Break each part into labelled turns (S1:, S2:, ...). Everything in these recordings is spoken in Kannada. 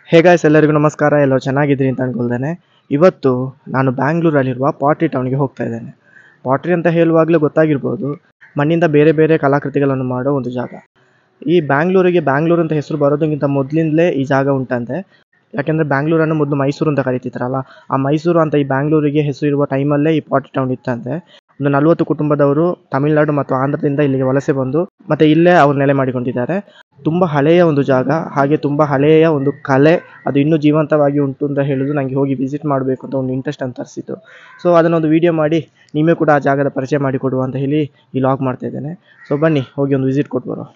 S1: ಹೇಗಾಯ್ಸ್ ಎಲ್ಲರಿಗೂ ನಮಸ್ಕಾರ ಎಲ್ಲರೂ ಚೆನ್ನಾಗಿದ್ದೀರಿ ಅಂತ ಅನ್ಕೊಳ್ತೇನೆ ಇವತ್ತು ನಾನು ಬ್ಯಾಂಗ್ಳೂರಲ್ಲಿರುವ ಪಾಟ್ರಿ ಟೌನ್ಗೆ ಹೋಗ್ತಾ ಇದ್ದೇನೆ ಪಾಟ್ರಿ ಅಂತ ಹೇಳುವಾಗಲೇ ಗೊತ್ತಾಗಿರ್ಬೋದು ಮಣ್ಣಿಂದ ಬೇರೆ ಬೇರೆ ಕಲಾಕೃತಿಗಳನ್ನು ಮಾಡೋ ಒಂದು ಜಾಗ ಈ ಬ್ಯಾಂಗ್ಳೂರಿಗೆ ಬ್ಯಾಂಗ್ಳೂರು ಅಂತ ಹೆಸರು ಬರೋದಕ್ಕಿಂತ ಮೊದಲಿಂದಲೇ ಈ ಜಾಗ ಉಂಟಂತೆ ಯಾಕೆಂದರೆ ಬ್ಯಾಂಗ್ಳೂರನ್ನು ಮೊದಲು ಮೈಸೂರು ಅಂತ ಕರೀತಿದ್ರಲ್ಲ ಆ ಮೈಸೂರು ಅಂತ ಈ ಬ್ಯಾಂಗ್ಳೂರಿಗೆ ಹೆಸರು ಇರುವ ಟೈಮಲ್ಲೇ ಈ ಪಾಟ್ರಿ ಟೌನ್ ಇತ್ತಂತೆ ಒಂದು ನಲವತ್ತು ಕುಟುಂಬದವರು ತಮಿಳುನಾಡು ಮತ್ತು ಆಂಧ್ರದಿಂದ ಇಲ್ಲಿಗೆ ವಲಸೆ ಬಂದು ಮತ್ತೆ ಇಲ್ಲೇ ಅವರು ನೆಲೆ ಮಾಡಿಕೊಂಡಿದ್ದಾರೆ ತುಂಬ ಹಳೆಯ ಒಂದು ಜಾಗ ಹಾಗೆ ತುಂಬ ಹಳೆಯ ಒಂದು ಕಲೆ ಅದು ಇನ್ನೂ ಜೀವಂತವಾಗಿ ಉಂಟು ಅಂತ ಹೇಳೋದು ನನಗೆ ಹೋಗಿ ವಿಸಿಟ್ ಮಾಡಬೇಕು ಅಂತ ಒಂದು ಇಂಟ್ರೆಸ್ಟ್ ಅಂತ ತರಿಸಿತು ಸೊ ಅದನ್ನೊಂದು ವಿಡಿಯೋ ಮಾಡಿ ನಿಮಗೆ ಕೂಡ ಆ ಜಾಗದ ಪರಿಚಯ ಮಾಡಿಕೊಡುವ ಅಂತ ಹೇಳಿ ಈ ಲಾಗ್ ಮಾಡ್ತಾ ಇದ್ದೇನೆ ಸೊ ಬನ್ನಿ ಹೋಗಿ ಒಂದು ವಿಸಿಟ್ ಕೊಟ್ಟು ಬರೋ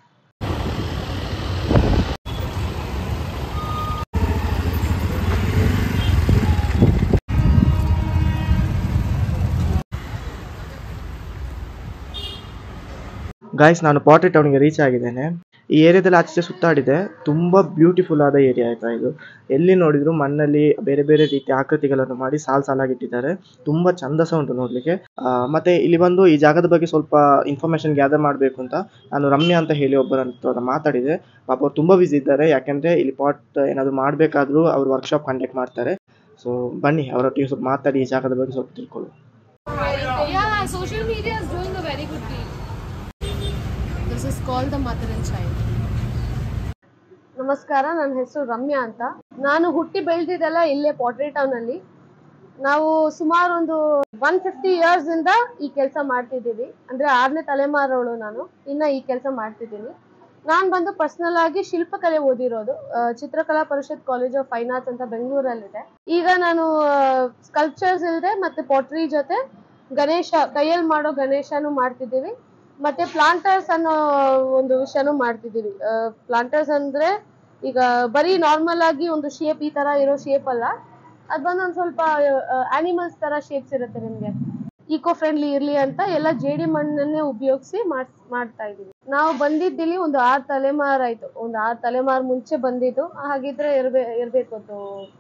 S1: ಗಾಯ್ಸ್ ನಾನು ಪಾಟ್ರಿ ಟೌನ್ಗೆ ರೀಚ್ ಆಗಿದ್ದೇನೆ ಈ ಏರಿಯಾದಲ್ಲಿ ಆಚೆ ಸುತ್ತಾಡಿದೆ ತುಂಬ ಬ್ಯೂಟಿಫುಲ್ ಆದ ಏರಿಯಾ ಆಯ್ತಾ ಇದು ಎಲ್ಲಿ ನೋಡಿದ್ರು ಮಣ್ಣಲ್ಲಿ ಬೇರೆ ಬೇರೆ ರೀತಿಯ ಆಕೃತಿಗಳನ್ನು ಮಾಡಿ ಸಾಲ್ ಸಾಲಾಗಿ ಇಟ್ಟಿದ್ದಾರೆ ತುಂಬ ಚಂದ ಸಹ ಉಂಟು ನೋಡ್ಲಿಕ್ಕೆ ಆ, ಮತ್ತೆ ಇಲ್ಲಿ ಬಂದು ಈ ಜಾಗದ ಬಗ್ಗೆ ಸ್ವಲ್ಪ ಇನ್ಫಾರ್ಮೇಶನ್ ಗ್ಯಾದರ್ ಮಾಡಬೇಕು ಅಂತ ನಾನು ರಮ್ಯಾ ಅಂತ ಹೇಳಿ ಒಬ್ಬರ ಹತ್ರ ಮಾತಾಡಿದೆ ಪಾಪ ಅವ್ರು ತುಂಬ ಬಿಸಿ ಇದ್ದಾರೆ ಯಾಕೆಂದ್ರೆ ಇಲ್ಲಿ ಪಾಟ್ ಏನಾದ್ರು ಮಾಡಬೇಕಾದ್ರೂ ಅವ್ರು ವರ್ಕ್ಶಾಪ್ ಕಂಡಕ್ಟ್ ಮಾಡ್ತಾರೆ ಸೊ ಬನ್ನಿ ಅವರೊಟ್ಟಿಗೆ ಸ್ವಲ್ಪ ಮಾತಾಡಿ ಈ ಜಾಗದ ಬಗ್ಗೆ ಸ್ವಲ್ಪ ತಿಳ್ಕೊಳ್ಳಿ
S2: Yeah, social media is doing a very good deed. This is called the mother and child.
S3: ನಮಸ್ಕಾರ ನನ್ನ ಹೆಸರು ರಮ್ಯಾ ಅಂತ ನಾನು ಹುಟ್ಟಿ ಬೆಳೆದಿದ್ದೆಲ್ಲ ಇಲ್ಲೇ ಪಾಟ್ರಿ ಟೌನ್ ಅಲ್ಲಿ ನಾವು ಸುಮಾರು ಒಂದು ಒನ್ ಫಿಫ್ಟಿ ಇಯರ್ಸ್ ಇಂದ ಈ ಕೆಲಸ ಮಾಡ್ತಿದ್ದೀವಿ ಅಂದ್ರೆ ಆರನೇ ತಲೆಮಾರವಳು ನಾನು ಇನ್ನ ಈ ಕೆಲಸ ಮಾಡ್ತಿದ್ದೀನಿ ನಾನು ಬಂದು ಪರ್ಸನಲ್ ಆಗಿ ಶಿಲ್ಪಕಲೆ ಓದಿರೋದು ಆ, Chitrakala Parishath college of fine arts ಅಂತ ಬೆಂಗಳೂರಲ್ಲಿದೆ ಈಗ ನಾನು ಸ್ಕಲ್ಪ್ಚರ್ಸ್ ಇಲ್ಲದೆ ಮತ್ತೆ ಪಾಟ್ರಿ ಜೊತೆ ಗಣೇಶ ಕೈಯಲ್ಲಿ ಮಾಡೋ ಗಣೇಶನು ಮಾಡ್ತಿದ್ದೀವಿ ಮತ್ತೆ ಪ್ಲಾಂಟರ್ಸ್ ಅನ್ನೋ ಒಂದು ವಿಷಯನೂ ಮಾಡ್ತಿದ್ದೀವಿ ಪ್ಲಾಂಟರ್ಸ್ ಅಂದ್ರೆ ಈಗ ಬರೀ ನಾರ್ಮಲ್ ಆಗಿ ಒಂದು ಶೇಪ್ ಈ ತರ ಇರೋ ಶೇಪ್ ಅಲ್ಲ ಅದ್ ಬಂದು ಒಂದ್ ಸ್ವಲ್ಪ ಆನಿಮಲ್ಸ್ ತರ ಶೇಪ್ಸ್ ಇರುತ್ತೆ ನಿಮ್ಗೆ ಈಕೋ ಫ್ರೆಂಡ್ಲಿ ಇರ್ಲಿ ಅಂತ ಎಲ್ಲ ಜೇಡಿ ಮಣ್ಣನ್ನೇ ಉಪಯೋಗಿಸಿ ಮಾಡ್ತಾ ಇದೀವಿ ನಾವು ಬಂದಿದ್ದಿಲ್ಲಿ ಒಂದು ಆರ್ ತಲೆಮಾರು ಆಯ್ತು ಒಂದು ಆರ್ ತಲೆಮಾರು ಮುಂಚೆ ಬಂದಿದ್ದು ಹಾಗಿದ್ರೆ ಇರ್ಬೇ ಇರ್ಬೇಕು ಅದು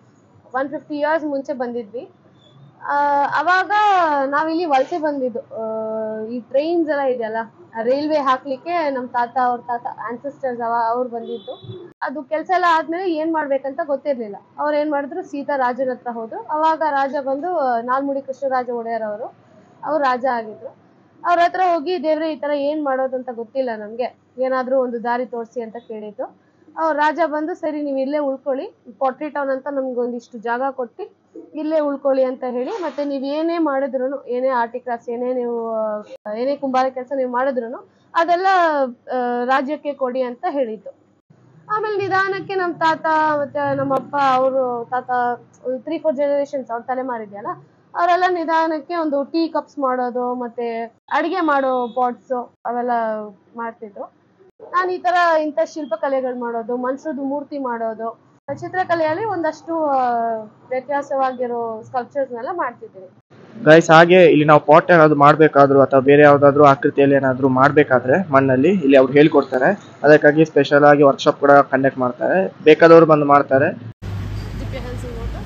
S3: ಒನ್ ಫಿಫ್ಟಿ ಇಯರ್ಸ್ ಮುಂಚೆ ಬಂದಿದ್ವಿ ಆ, ಅವಾಗ ನಾವಿಲ್ಲಿ ವಲಸೆ ಬಂದಿದ್ದು ಆ, ಈ ಟ್ರೈನ್ಸ್ ಎಲ್ಲ ಇದೆಯಲ್ಲ ರೈಲ್ವೆ ಹಾಕ್ಲಿಕ್ಕೆ ನಮ್ಮ ತಾತ ಅವ್ರ ತಾತ ಆನ್ಸಿಸ್ಟರ್ಸ್ ಅವ ಅವ್ರು ಬಂದಿದ್ದು ಅದು ಕೆಲಸ ಎಲ್ಲ ಆದ್ಮೇಲೆ ಏನ್ ಮಾಡ್ಬೇಕಂತ ಗೊತ್ತಿರ್ಲಿಲ್ಲ ಅವ್ರು ಏನ್ ಮಾಡಿದ್ರು ಸೀತಾ ರಾಜನ ಹತ್ರ ಹೋದ್ರು ಅವಾಗ ರಾಜ ಬಂದು ಆ, ನಾಲ್ಮುಡಿ ಕೃಷ್ಣರಾಜ ಒಡೆಯರ್ ಅವರು ಅವ್ರು ರಾಜ ಆಗಿದ್ರು ಅವ್ರ ಹತ್ರ ಹೋಗಿ ದೇವ್ರೆ ಈ ತರ ಏನ್ ಮಾಡೋದು ಅಂತ ಗೊತ್ತಿಲ್ಲ ನಮ್ಗೆ ಏನಾದ್ರೂ ಒಂದು ದಾರಿ ತೋರಿಸಿ ಅಂತ ಕೇಳಿದ್ದು ಅವ್ರ ರಾಜ ಬಂದು ಸರಿ ನೀವು ಇಲ್ಲೇ ಉಳ್ಕೊಳ್ಳಿ ಪಾಟ್ರಿ ಟೌನ್ ಅಂತ ನಮ್ಗೆ ಒಂದಿಷ್ಟು ಜಾಗ ಕೊಟ್ಟು ಇಲ್ಲೇ ಉಳ್ಕೊಳ್ಳಿ ಅಂತ ಹೇಳಿ ಮತ್ತೆ ನೀವ್ ಏನೇ ಮಾಡಿದ್ರು ಏನೇ ಆರ್ಟಿ ಕ್ರಾಫ್ಟ್ಸ್ ಏನೇ ನೀವು ಆ, ಏನೇ ಕುಂಬಾರ ಕೆಲಸ ನೀವು ಮಾಡಿದ್ರು ಅದೆಲ್ಲ ಆ, ರಾಜ್ಯಕ್ಕೆ ಕೊಡಿ ಅಂತ ಹೇಳಿದ್ದು ಆಮೇಲೆ ನಿಧಾನಕ್ಕೆ ನಮ್ಮ ತಾತ ಮತ್ತೆ ನಮ್ಮ ಅಪ್ಪ ಅವರು ತಾತ ತ್ರೀ ಫೋರ್ ಜನರೇಷನ್ಸ್ ಅವ್ರ ತಲೆಮಾರಿದೆಯಲ್ಲ ಅವರೆಲ್ಲ ನಿಧಾನಕ್ಕೆ ಒಂದು ಟೀ ಕಪ್ಸ್ ಮಾಡೋದು ಮತ್ತೆ ಅಡಿಗೆ ಮಾಡೋ ಪಾಟ್ಸ್ ಅವೆಲ್ಲ ಮಾಡ್ತಿದ್ರು ನಾನು ಈ ತರ ಇಂಥ ಶಿಲ್ಪಕಲೆಗಳು ಮಾಡೋದು ಮನ್ಸದ್ದು ಮೂರ್ತಿ ಮಾಡೋದು ಚಿತ್ರಕಲೆಯಲ್ಲಿ ಒಂದಷ್ಟು ಆ, ವ್ಯತ್ಯಾಸವಾಗಿರೋ ಸ್ಕಲ್ಪ್ಚರ್ಸ್ನೆಲ್ಲ ಮಾಡ್ತಿದ್ದೀನಿ
S1: ಗೈಸ್ ಹಾಗೆ ಇಲ್ಲಿ ನಾವು ಪಾಟ್ ಏನಾದ್ರು ಮಾಡಬೇಕಾದ್ರೂ ಅಥವಾ ಬೇರೆ ಯಾವುದಾದ್ರೂ ಆಕೃತಿಯಲ್ಲಿ ಏನಾದರೂ ಮಾಡಬೇಕಾದ್ರೆ ಮಣ್ಣಲ್ಲಿ ಇಲ್ಲಿ ಅವ್ರು ಹೇಳ್ಕೊಡ್ತಾರೆ ಅದಕ್ಕಾಗಿ ಸ್ಪೆಷಲ್ ಆಗಿ ವರ್ಕ್ಶಾಪ್ ಕೂಡ ಕಂಡಕ್ಟ್ ಮಾಡ್ತಾರೆ ಬೇಕಾದವರು ಬಂದು ಮಾಡ್ತಾರೆ
S2: Dip your hands in water.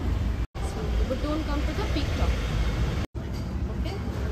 S2: So, but don't come to the peak top. Okay?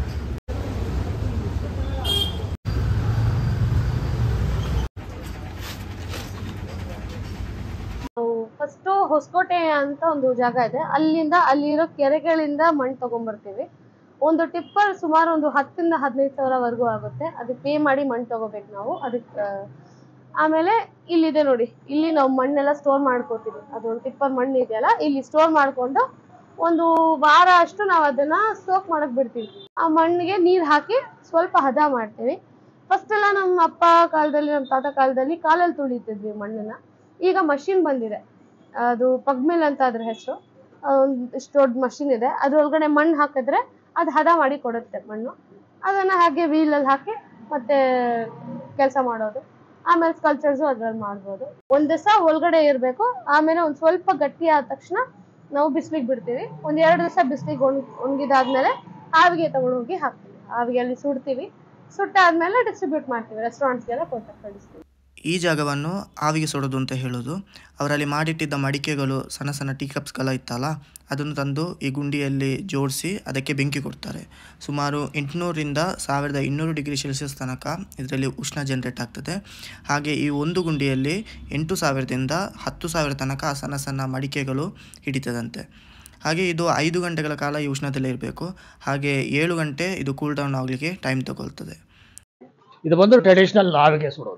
S3: ನಾವು ಫಸ್ಟು ಹೊಸಕೋಟೆ ಅಂತ ಒಂದು ಜಾಗ ಇದೆ ಅಲ್ಲಿಂದ ಅಲ್ಲಿರೋ ಕೆರೆಗಳಿಂದ ಮಣ್ಣು ತಗೊಂಡ್ಬರ್ತೀವಿ ಒಂದು ಟಿಪ್ಪರ್ ಸುಮಾರು ಒಂದು ಹತ್ತರಿಂದ ಹದಿನೈದು ಸಾವಿರವರೆಗೂ ಆಗುತ್ತೆ ಅದಕ್ಕೆ ಪೇ ಮಾಡಿ ಮಣ್ಣು ತಗೋಬೇಕು ನಾವು ಅದಕ್ಕೆ ಆಮೇಲೆ ಇಲ್ಲಿದೆ ನೋಡಿ ಇಲ್ಲಿ ನಾವು ಮಣ್ಣೆಲ್ಲ ಸ್ಟೋರ್ ಮಾಡ್ಕೋತೀವಿ ಅದೊಂದು ಟಿಪ್ಪರ್ ಮಣ್ಣು ಇದೆಯಲ್ಲ ಇಲ್ಲಿ ಸ್ಟೋರ್ ಮಾಡ್ಕೊಂಡು ಒಂದು ವಾರ ಅಷ್ಟು ನಾವು ಅದನ್ನ ಸೋಕ್ ಮಾಡಕ್ ಬಿಡ್ತೀವಿ ಆ ಮಣ್ಣಿಗೆ ನೀರ್ ಹಾಕಿ ಸ್ವಲ್ಪ ಹದ ಮಾಡ್ತೀವಿ ಫಸ್ಟ್ ಎಲ್ಲ ನಮ್ಮ ಅಪ್ಪ ಕಾಲದಲ್ಲಿ ನಮ್ಮ ತಾತ ಕಾಲದಲ್ಲಿ ಕಾಲಲ್ಲಿ ತುಳಿತಿದ್ವಿ ಮಣ್ಣನ್ನ ಈಗ ಮಷಿನ್ ಬಂದಿದೆ ಅದು ಪಗ್ಮಿಲ್ ಅಂತ ಅದ್ರ ಹೆಸರು ಇಷ್ಟು ದೊಡ್ಡ ಮಷಿನ್ ಇದೆ ಅದ್ರೊಳಗಡೆ ಮಣ್ಣು ಹಾಕಿದ್ರೆ ಅದು ಹದ ಮಾಡಿ ಕೊಡುತ್ತೆ ಮಣ್ಣು ಅದನ್ನ ಹಾಗೆ ವೀಲಲ್ಲಿ ಹಾಕಿ ಮತ್ತೆ ಕೆಲಸ ಮಾಡೋದು ಆಮೇಲೆ ಸ್ಕಲ್ಚರ್ಸು ಅದ್ರಲ್ಲಿ ಮಾಡ್ಬೋದು ಒಂದ್ ದಿವಸ ಒಳಗಡೆ ಇರಬೇಕು ಆಮೇಲೆ ಒಂದ್ ಸ್ವಲ್ಪ ಗಟ್ಟಿ ಆದ ತಕ್ಷಣ ನಾವು ಬಿಸ್ಲಿಗೆ ಬಿಡ್ತೀವಿ ಒಂದ್ ಎರಡು ದಿವಸ ಬಿಸ್ಲಿಗೆ ಒಣ್ ಒಣಗಿದಾದ್ಮೇಲೆ ಹಾವಿಗೆ ತಗೊಂಡು ಹೋಗಿ ಹಾಕ್ತೀವಿ ಹಾವಿಗೆ ಅಲ್ಲಿ ಸುಡ್ತೀವಿ ಸುಟ್ಟಾದ್ಮೇಲೆ ಡಿಸ್ಟ್ರಿಬ್ಯೂಟ್ ಮಾಡ್ತೀವಿ ರೆಸ್ಟೋರೆಂಟ್ಸ್ಗೆಲ್ಲ ಕೊಟ್ಟು ಕಳಿಸ್ತೀವಿ
S1: ಈ ಜಾಗವನ್ನು ಆವಿಗೆ ಸುಡೋದು ಅಂತ ಹೇಳೋದು ಅವರಲ್ಲಿ ಮಾಡಿಟ್ಟಿದ್ದ ಮಡಿಕೆಗಳು ಸಣ್ಣ ಸಣ್ಣ ಟೀ ಕಪ್ಸ್ಗಳ ಇತ್ತಲ್ಲ ಅದನ್ನು ತಂದು ಈ ಗುಂಡಿಯಲ್ಲಿ ಜೋಡಿಸಿ ಅದಕ್ಕೆ ಬೆಂಕಿ ಕೊಡ್ತಾರೆ ಸುಮಾರು ಎಂಟುನೂರಿಂದ ಸಾವಿರದ ಇನ್ನೂರು ಡಿಗ್ರಿ ಸೆಲ್ಸಿಯಸ್ ತನಕ ಇದರಲ್ಲಿ ಉಷ್ಣ ಜನರೇಟ್ ಆಗ್ತದೆ ಹಾಗೆ ಈ ಒಂದು ಗುಂಡಿಯಲ್ಲಿ ಎಂಟು ಸಾವಿರದಿಂದ ಹತ್ತು ಸಾವಿರ ತನಕ ಸಣ್ಣ ಸಣ್ಣ ಮಡಿಕೆಗಳು ಹಿಡಿತದಂತೆ ಹಾಗೆ ಇದು ಐದು ಗಂಟೆಗಳ ಕಾಲ ಈ ಉಷ್ಣದಲ್ಲೇ ಇರಬೇಕು ಹಾಗೆ ಏಳು ಗಂಟೆ ಇದು ಕೂಲ್ ಡೌನ್ ಆಗಲಿಕ್ಕೆ ಟೈಮ್ ತಗೊಳ್ತದೆ
S4: ಇದು ಬಂದು ಟ್ರೆಡಿಷ್ನಲ್ ಆವಿಗೆ ಸುಡೋದು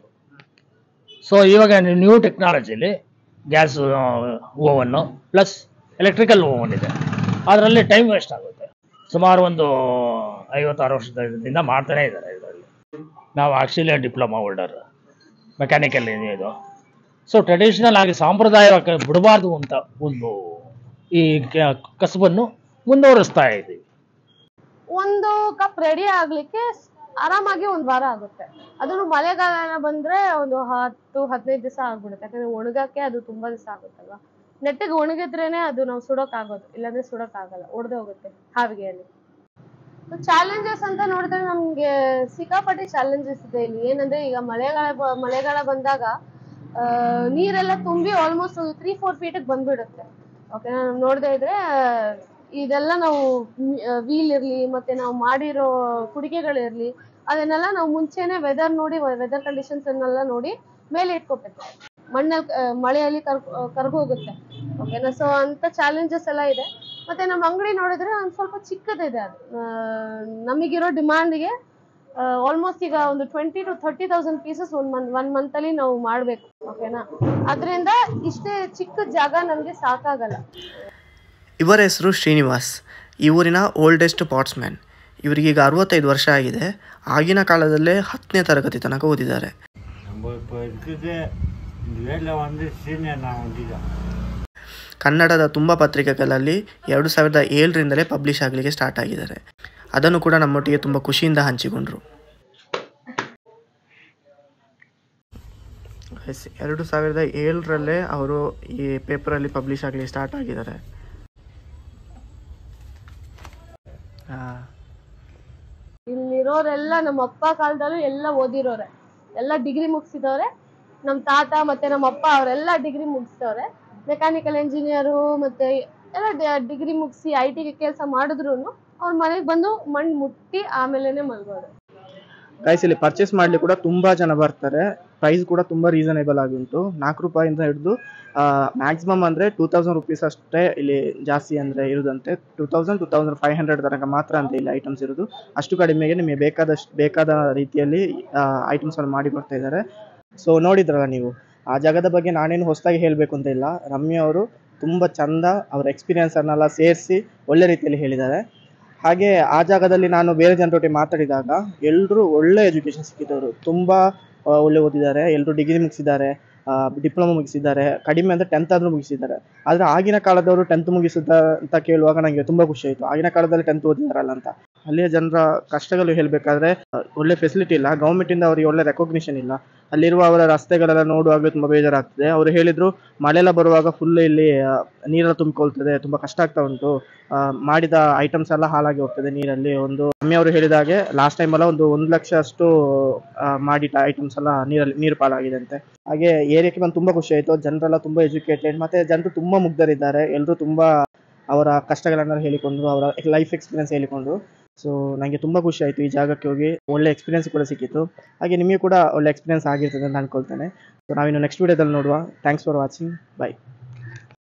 S4: ಸೊ ಇವಾಗ ನ್ಯೂ ಟೆಕ್ನಾಲಜಿಲಿ ಗ್ಯಾಸ್ ಓವನ್ನು ಪ್ಲಸ್ ಎಲೆಕ್ಟ್ರಿಕಲ್ ಓವನ್ ಇದೆ ಅದರಲ್ಲಿ ಟೈಮ್ ವೇಸ್ಟ್ ಆಗುತ್ತೆ ಸುಮಾರು ಒಂದು ಐವತ್ತಾರು ವರ್ಷದಿಂದ ಮಾಡ್ತಾನೆ ಇದ್ದಾರೆ ಇದರಲ್ಲಿ ನಾವು ಆಕ್ಚುಲಿ ಡಿಪ್ಲೊಮಾ ಹೋಲ್ಡರ್ ಮೆಕ್ಯಾನಿಕಲ್ ಇದು ಸೊ ಟ್ರೆಡಿಷ್ನಲ್ ಆಗಿ ಸಾಂಪ್ರದಾಯಿಕ ಬಿಡಬಾರ್ದು ಅಂತ ಒಂದು ಈ ಕ- ಕಸಬನ್ನು ಮುಂದುವರಿಸ್ತಾ ಇದ್ದೀವಿ
S3: ಒಂದು ಕಪ್ ರೆಡಿ ಆಗ್ಲಿಕ್ಕೆ ಸ್- ಆರಾಮಾಗಿ ಒಂದ್ ವಾರ ಆಗುತ್ತೆ ಅದನ್ನು ಮಳೆಗಾಲ ಬಂದ್ರೆ ಒಂದು ಹತ್ತು ಹದಿನೈದು ದಿವಸ ಆಗ್ಬಿಡುತ್ತೆ ಯಾಕಂದ್ರೆ ಒಣಗಕ್ಕೆ ಅದು ತುಂಬಾ ದಿವಸ ಆಗುತ್ತಲ್ವಾ ನೆಟ್ಟಿಗೆ ಒಣಗಿದ್ರೇನೆ ಅದು ನಾವು ಸುಡೋಕ್ ಆಗೋದು ಇಲ್ಲಾಂದ್ರೆ ಸುಡೋಕ್ ಆಗಲ್ಲ ಒಡೆದು ಹೋಗುತ್ತೆ ಹಾವಿಗೆಯಲ್ಲಿ ಚಾಲೆಂಜಸ್ ಅಂತ ನೋಡಿದ್ರೆ ನಮ್ಗೆ ಸಿಕ್ಕಾಪಟ್ಟೆ ಚಾಲೆಂಜಸ್ ಇದೆ ಇಲ್ಲಿ ಏನಂದ್ರೆ ಈಗ ಮಳೆಗಾಲ ಬ- ಮಳೆಗಾಲ ಬಂದಾಗ ಆ, ನೀರೆಲ್ಲ ತುಂಬಿ ಆಲ್ಮೋಸ್ಟ್ ತ್ರೀ ಫೋರ್ ಫೀಟಿಗೆ ಬಂದ್ಬಿಡುತ್ತೆ ಓಕೆ ನಾವು ನೋಡದೇ ಇದ್ರೆ ಆ, ಇದೆಲ್ಲ ನಾವು ವೀಲ್ ಇರ್ಲಿ ಮತ್ತೆ ನಾವು ಮಾಡಿರೋ ಕುಡಿಕೆಗಳಿರ್ಲಿ ಅದನ್ನೆಲ್ಲ ನಾವು ಮುಂಚೆನೆ ವೆದರ್ ನೋಡಿ ವೆದರ್ ಕಂಡೀಷನ್ಸ್ ಅನ್ನೆಲ್ಲ ನೋಡಿ ಮೇಲೆ ಇಟ್ಕೋಬೇಕು ಮಣ್ಣಲ್ಲಿ ಆ, ಮಳೆಯಲ್ಲಿ ಕರ್ ಕರ್ಗೋಗುತ್ತೆ ಓಕೆನಾ ಸೊ ಅಂತ ಚಾಲೆಂಜಸ್ ಎಲ್ಲ ಇದೆ ಮತ್ತೆ ನಮ್ಮ ಅಂಗಡಿ ನೋಡಿದ್ರೆ ಒಂದು ಸ್ವಲ್ಪ ಚಿಕ್ಕದಿದೆ ಅದು ಆ, ನಮಗಿರೋ ಡಿಮಾಂಡ್ಗೆ ಆಲ್ಮೋಸ್ಟ್ ಈಗ ಒಂದು twenty to thirty thousand pieces one month one ಮಂತಲ್ಲಿ ನಾವು ಮಾಡಬೇಕು ಓಕೆನಾ ಅದರಿಂದ ಇಷ್ಟೇ ಚಿಕ್ಕ ಜಾಗ ನಮಗೆ ಸಾಕಾಗಲ್ಲ
S1: ಇವರ ಹೆಸರು ಶ್ರೀನಿವಾಸ್ ಈ ಊರಿನ ಓಲ್ಡೆಸ್ಟ್ ಪಾಟ್ಸ್ಮ್ಯಾನ್ ಇವರಿಗೀಗ ಅರವತ್ತೈದು ವರ್ಷ ಆಗಿದೆ ಆಗಿನ ಕಾಲದಲ್ಲೇ ಹತ್ತನೇ ತರಗತಿ ತನಕ ಓದಿದ್ದಾರೆ
S5: நம்ம இப்போ இருக்குது இந்த வேலை வந்து சீனியர் நான் வண்டிதான்
S1: ಕನ್ನಡದ ತುಂಬ ಪತ್ರಿಕೆಗಳಲ್ಲಿ ಎರಡು ಸಾವಿರದ ಏಳರಿಂದಲೇ ಪಬ್ಲಿಷ್ ಆಗಲಿಕ್ಕೆ ಸ್ಟಾರ್ಟ್ ಆಗಿದ್ದಾರೆ ಅದನ್ನು ಕೂಡ ನಮ್ಮೊಟ್ಟಿಗೆ ತುಂಬ ಖುಷಿಯಿಂದ ಹಂಚಿಕೊಂಡ್ರು ಎಸ್ ಎರಡು ಸಾವಿರದ ಏಳರಲ್ಲೇ ಅವರು ಈ ಪೇಪರಲ್ಲಿ ಪಬ್ಲಿಷ್ ಆಗಲಿಕ್ಕೆ ಸ್ಟಾರ್ಟ್ ಆಗಿದ್ದಾರೆ ಹಾಂ
S3: ಇಲ್ಲಿರೋರೆಲ್ಲ ನಮ್ಮ ಅಪ್ಪ ಕಾಲದಲ್ಲೂ ಎಲ್ಲ ಓದಿರೋರೆ ಎಲ್ಲ ಡಿಗ್ರಿ ಮುಗಿಸಿದವ್ರೆ ನಮ್ಮ ತಾತ ಮತ್ತೆ ನಮ್ಮ ಅಪ್ಪ ಅವರೆಲ್ಲ ಡಿಗ್ರಿ ಮುಗಿಸ್ತವ್ರೆ ಮೆಕ್ಯಾನಿಕಲ್ ಇಂಜಿನಿಯರು ಮತ್ತೆ ಎಲ್ಲ ಡಿಗ್ರಿ ಮುಗಿಸಿ ಐ ಟಿ ಕೆಲಸ ಮಾಡಿದ್ರು ಅವ್ರ ಮನೆಗೆ ಬಂದು ಮಣ್ಣು ಮುಟ್ಟಿ ಆಮೇಲೆನೆ ಮಲ್ಗೋದು
S1: ಗೈಸ್ ಇಲ್ಲಿ ಪರ್ಚೇಸ್ ಮಾಡ್ಲಿಕ್ಕೆ ಕೂಡ ತುಂಬಾ ಜನ ಬರ್ತಾರೆ ಪ್ರೈಸ್ ಕೂಡ ತುಂಬಾ ರೀಸನೇಬಲ್ ಆಗಿ ಉಂಟು ನಾಲ್ಕು ರೂಪಾಯಿಂದ ಹಿಡಿದು ಮ್ಯಾಕ್ಸಿಮಮ್ ಅಂದ್ರೆ ಟೂ ತೌಸಂಡ್ ರುಪೀಸ್ ಅಷ್ಟೇ ಇಲ್ಲಿ ಜಾಸ್ತಿ ಅಂದ್ರೆ ಇರುದಂತೆ two thousand two thousand five hundred ತನಕ ಮಾತ್ರ ಅಂತ ಇಲ್ಲಿ ಐಟಮ್ಸ್ ಇರೋದು ಅಷ್ಟು ಕಡಿಮೆಗೆ ನಿಮಗೆ ಬೇಕಾದಷ್ಟು ಬೇಕಾದ ರೀತಿಯಲ್ಲಿ ಐಟಮ್ಸ್ ಅನ್ನು ಮಾಡಿ ಕೊಡ್ತಾ ಇದ್ದಾರೆ ಸೊ ನೋಡಿದ್ರಲ್ಲ ನೀವು ಆ ಜಾಗದ ಬಗ್ಗೆ ನಾನೇನು ಹೊಸದಾಗಿ ಹೇಳಬೇಕು ಅಂತ ಇಲ್ಲ ರಮ್ಯ ಅವರು ತುಂಬ ಚಂದ ಅವರ ಎಕ್ಸ್ಪೀರಿಯನ್ಸ್ ಅನ್ನೆಲ್ಲ ಸೇರಿಸಿ ಒಳ್ಳೆ ರೀತಿಯಲ್ಲಿ ಹೇಳಿದ್ದಾರೆ ಹಾಗೆ ಆ ಜಾಗದಲ್ಲಿ ನಾನು ಬೇರೆ ಜನರೊಟ್ಟಿಗೆ ಮಾತಾಡಿದಾಗ ಎಲ್ಲರೂ ಒಳ್ಳೆ ಎಜುಕೇಶನ್ ಸಿಕ್ಕಿದವರು ತುಂಬ ಆ, ಒಳ್ಳೆ ಓದಿದ್ದಾರೆ ಎಲ್ಲರೂ ಡಿಗ್ರಿ ಮುಗಿಸಿದ್ದಾರೆ ಡಿಪ್ಲೊಮಾ ಮುಗಿಸಿದ್ದಾರೆ ಕಡಿಮೆ ಅಂದರೆ ಟೆಂತ್ ಆದರೂ ಮುಗಿಸಿದ್ದಾರೆ ಆದರೆ ಆಗಿನ ಕಾಲದವರು ಟೆಂತ್ ಮುಗಿಸಿದ ಅಂತ ಕೇಳುವಾಗ ನನಗೆ ತುಂಬ ಖುಷಿ ಆಯಿತು ಆಗಿನ ಕಾಲದಲ್ಲಿ ಟೆಂತ್ ಓದಿದಾರಲ್ಲ ಅಂತ ಅಲ್ಲಿಯ ಜನರ ಕಷ್ಟಗಳು ಹೇಳಬೇಕಾದ್ರೆ ಒಳ್ಳೆ ಫೆಸಿಲಿಟಿ ಇಲ್ಲ ಗೌರ್ಮೆಂಟಿಂದ ಅವರಿಗೆ ಒಳ್ಳೆ ರೆಕಾಗ್ನಿಷನ್ ಇಲ್ಲ ಅಲ್ಲಿರುವ ಅವರ ರಸ್ತೆಗಳೆಲ್ಲ ನೋಡುವಾಗಲೂ ತುಂಬ ಬೇಜಾರಾಗ್ತದೆ ಅವರು ಹೇಳಿದರು ಮಳೆಲ್ಲ ಬರುವಾಗ ಫುಲ್ ಇಲ್ಲಿ ಆ, ನೀರೆಲ್ಲ ತುಂಬಿಕೊಳ್ತದೆ ತುಂಬ ಕಷ್ಟ ಆಗ್ತಾ ಉಂಟು ಆ, ಮಾಡಿದ ಐಟಮ್ಸ್ ಎಲ್ಲ ಹಾಳಾಗಿ ಹೋಗ್ತದೆ ನೀರಲ್ಲಿ ಒಂದು ಅಮ್ಮಿ ಅವರು ಹೇಳಿದ ಹಾಗೆ ಲಾಸ್ಟ್ ಟೈಮ್ ಎಲ್ಲ ಒಂದು ಒಂದು ಲಕ್ಷ ಅಷ್ಟು ಆ, ಮಾಡಿಟ್ಟ ಐಟಮ್ಸ್ ಎಲ್ಲ ನೀರಲ್ಲಿ ನೀರು ಪಾಲಾಗಿದೆ ಅಂತೆ ಹಾಗೆ ಏರಿಯಾಕ್ಕೆ ಬಂದು ತುಂಬ ಖುಷಿ ಆಯಿತು ಜನರೆಲ್ಲ ತುಂಬ ಎಜುಕೇಟೆಡ್ ಮತ್ತೆ ಜನರು ತುಂಬ ಮುಗ್ಧರಿದ್ದಾರೆ ಎಲ್ಲರೂ ತುಂಬ ಅವರ ಕಷ್ಟಗಳನ್ನ ಹೇಳಿಕೊಂಡ್ರು ಅವರ ಲೈಫ್ ಎಕ್ಸ್ಪೀರಿಯನ್ಸ್ ಹೇಳಿಕೊಂಡ್ರು ಸೊ ನನಗೆ ತುಂಬ ಖುಷಿ ಆಯಿತು ಈ ಜಾಗಕ್ಕೆ ಹೋಗಿ ಒಳ್ಳೆ ಎಕ್ಸ್ಪೀರಿಯನ್ಸ್ ಕೂಡ ಸಿಕ್ಕಿತ್ತು ಹಾಗೆ ನಿಮಗೆ ಕೂಡ ಒಳ್ಳೆ ಎಕ್ಸ್ಪೀರಿಯನ್ಸ್ ಆಗಿರ್ತದೆ ಅಂತ ಅನ್ಕೊಳ್ತೇನೆ ಸೊ ನಾವಿನ್ನು ನೆಕ್ಸ್ಟ್ ವೀಡಿಯೋದಲ್ಲಿ ನೋಡುವ ಥ್ಯಾಂಕ್ಸ್ ಫಾರ್ ವಾಚಿಂಗ್ ಬೈ